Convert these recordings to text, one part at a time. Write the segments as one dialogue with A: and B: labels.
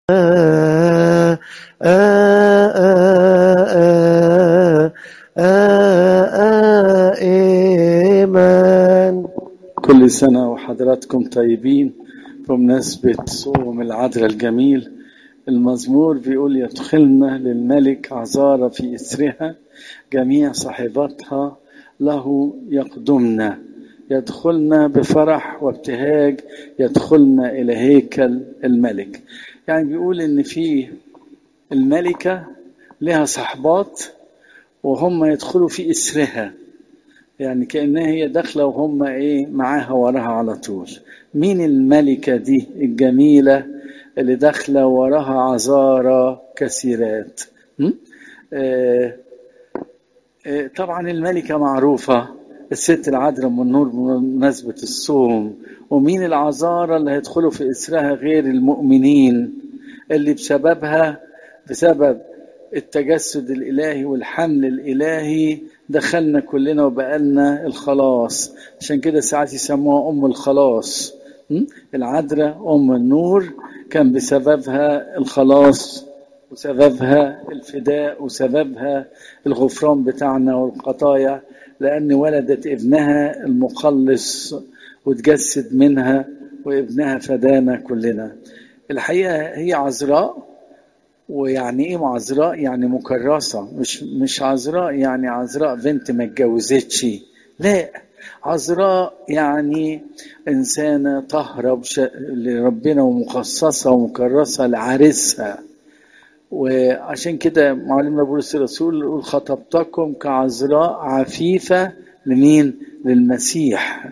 A: إيمان
B: كل سنة وحضراتكم طيبين بمناسبة صوم العذراء الجميل المزمور بيقول يدخلنا للملك عذارى في إسرها جميع صاحباتها له يقدمنا يدخلنا بفرح وابتهاج يدخلنا إلى هيكل الملك يعني بيقول إن في الملكة لها صحبات وهم يدخلوا في إسرها يعني كأنها هي داخلة وهم إيه معاها وراها على طول مين الملكة دي الجميلة اللي داخلة وراها عذارى كثيرات م? آه آه طبعا الملكة معروفة الست العذراء من النور بمناسبة الصوم ومين العذارى اللي هيدخلوا في إسرها غير المؤمنين اللي بسببها بسبب التجسد الإلهي والحمل الإلهي دخلنا كلنا وبقالنا الخلاص عشان كده ساعات يسموها أم الخلاص العذراء أم النور كان بسببها الخلاص وسببها الفداء وسببها الغفران بتاعنا والقطايا لأن ولدت ابنها المخلص وتجسد منها وابنها فدانا كلنا الحقيقة هي عذراء ويعني ايه عذراء يعني مكرسة مش مش عذراء يعني عذراء بنت ما اتجوزتش لا عذراء يعني إنسانة طاهرة بش... لربنا ومخصصة ومكرسة لعريسها وعشان كده معلمنا بولس الرسول يقول خطبتكم كعذراء عفيفة لمين؟ للمسيح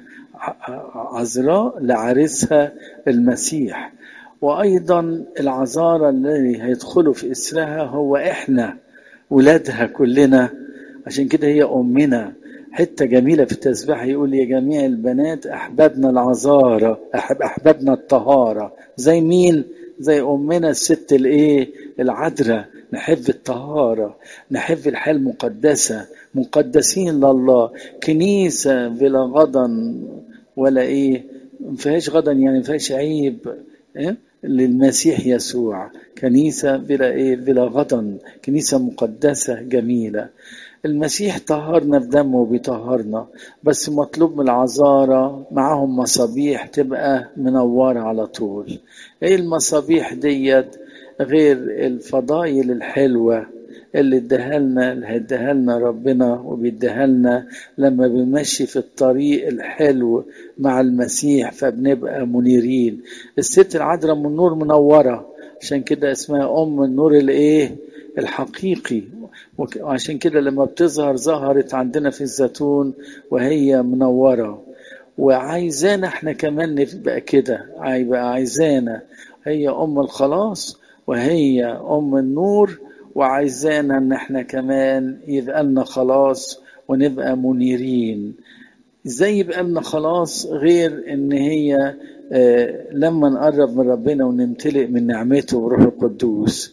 B: عذراء لعريسها المسيح وأيضا العذارى اللي هيدخلوا في إسرها هو إحنا ولادها كلنا عشان كده هي أمنا حتة جميلة في التسبيح يقول يا جميع البنات أحببنا العذارى أحب أحببنا الطهارة زي مين؟ زي أمنا الست الإيه؟ العذراء نحب الطهارة نحب الحياة المقدسة مقدسين لله كنيسة بلا غضن ولا إيه ما فيهاش غضن يعني ما فيهاش عيب إيه؟ للمسيح يسوع كنيسة بلا إيه بلا غضن كنيسة مقدسة جميلة المسيح طهرنا بدمه وبيطهرنا بس مطلوب من العذارى معاهم مصابيح تبقى منورة على طول ايه المصابيح ديت غير الفضائل الحلوة اللي اداها لنا اللي هيديها لنا ربنا وبيديها لنا لما بنمشي في الطريق الحلو مع المسيح فبنبقى منيرين الست العذراء من النور منورة عشان كده اسمها ام النور الايه الحقيقي وعشان كده لما بتظهر ظهرت عندنا في الزيتون وهي منورة وعايزانا احنا كمان نبقى كده هيبقى عايزانا هي ام الخلاص وهي ام النور وعايزانا ان احنا كمان يبقى لنا خلاص ونبقى منيرين ازاي يبقى لنا خلاص غير ان هي آه لما نقرب من ربنا ونمتلئ من نعمته وروح القدوس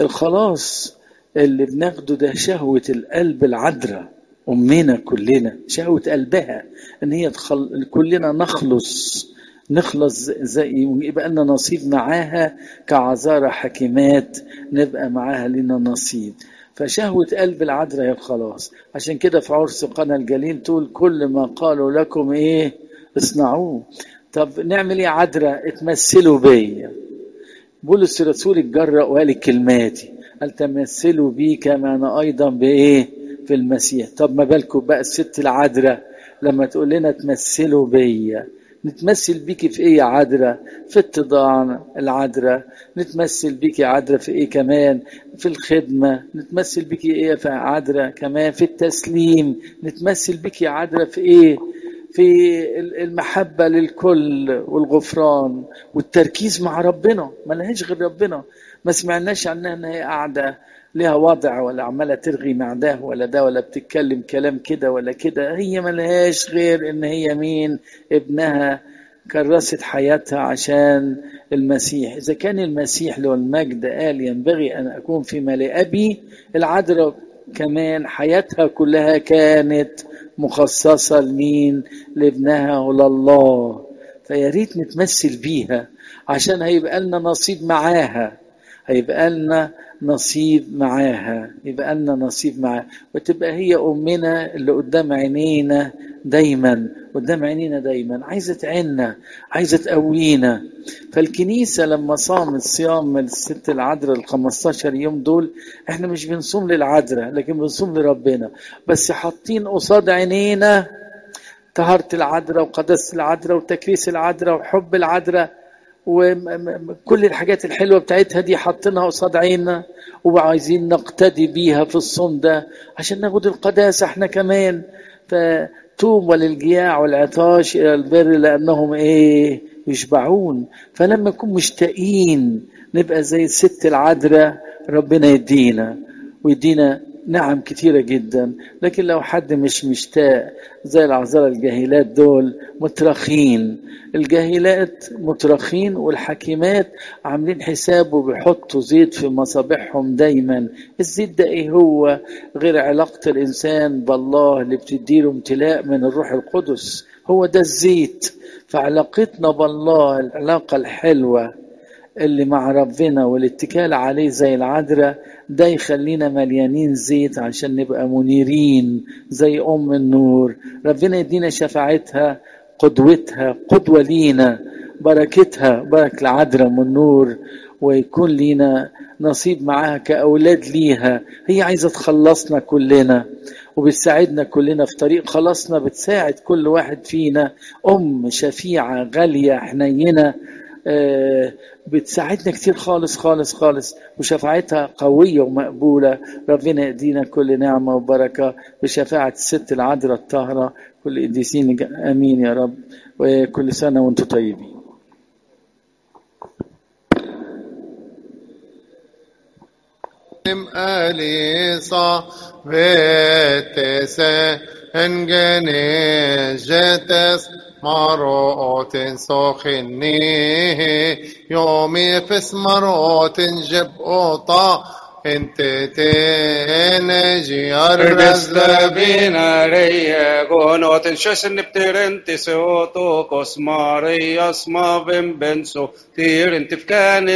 B: الخلاص اللي بناخده ده شهوة القلب العذراء أمنا كلنا شهوة قلبها إن هي تخل... كلنا نخلص نخلص زي يبقى لنا نصيب معاها كعذارى حكيمات نبقى معاها لنا نصيب فشهوة قلب العذراء هي الخلاص عشان كده في عرس قنا الجليل تقول كل ما قالوا لكم ايه اصنعوه طب نعمل ايه عذراء اتمثلوا بيا بولس الرسول اتجرأ وقال الكلماتي قال تمثلوا بي كما انا ايضا بايه في المسيح طب ما بالكم بقى الست العذراء لما تقول لنا تمثلوا بيا نتمثل بيكي في ايه يا عذراء في اتضاع العذراء نتمثل بيكي يا عذراء في ايه كمان في الخدمة نتمثل بيكي ايه في عذراء كمان في التسليم نتمثل بيكي يا عذراء في ايه في المحبة للكل والغفران والتركيز مع ربنا ما لهاش غير ربنا ما سمعناش عنها ان هي قاعدة لها وضع ولا عمالة ترغي مع ده ولا ده ولا بتتكلم كلام كده ولا كده هي ما لهاش غير ان هي مين ابنها كرست حياتها عشان المسيح إذا كان المسيح له المجد قال ينبغي أن أكون في مال أبي العذراء كمان حياتها كلها كانت مخصصة لمين لابنها ولله فيا ريت نتمثل بيها عشان هيبقى لنا نصيب معاها هيبقى لنا نصيب معاها يبقى لنا نصيب معاها وتبقى هي أمنا اللي قدام عينينا دايما قدام عينينا دايما عايزة تعيننا عايزة تقوينا فالكنيسة لما صامت صيام الست العذراء ال 15 يوم دول احنا مش بنصوم للعذراء لكن بنصوم لربنا بس حاطين قصاد عينينا طهارة العذراء وقداسة العذراء وتكريس العذراء وحب العذراء وكل الحاجات الحلوة بتاعتها دي حاطينها قصاد عيننا وعايزين نقتدي بيها في الصوم ده عشان ناخد القداسة احنا كمان فتوبوا للجياع والعطاش إلى البر لأنهم إيه يشبعون فلما نكون مشتاقين نبقى زي الست العذراء ربنا يدينا ويدينا نعم كتيرة جدا لكن لو حد مش مشتاق زي العذراء الجاهلات دول مترخين الجاهلات مترخين والحكيمات عاملين حساب وبيحطوا زيت في مصابيحهم دايما الزيت ده ايه هو غير علاقة الانسان بالله اللي بتديله امتلاء من الروح القدس هو ده الزيت فعلاقتنا بالله العلاقة الحلوة اللي مع ربنا والاتكال عليه زي العذراء ده يخلينا مليانين زيت عشان نبقى منيرين زي أم النور ربنا يدينا شفاعتها قدوتها قدوة لينا بركتها بركة العذراء من النور ويكون لينا نصيب معاها كأولاد ليها هي عايزة تخلصنا كلنا وبتساعدنا كلنا في طريق خلاصنا بتساعد كل واحد فينا أم شفيعة غالية حنينة بتساعدنا كتير خالص خالص خالص وشفاعتها قوية ومقبولة ربنا يدينا كل نعمة وبركة بشفاعة الست العذراء الطاهرة كل قديسين أمين يا رب وكل سنة وانتم طيبين
A: أليصا فيتسا انجنجتس مرات سخني يومي فس مرات جب أوطا انت تنجي
C: Yrdes läbinä reijä, kun otin sösen ptirentti se oto, kos Marias ma vembenso, tiirinti fkäni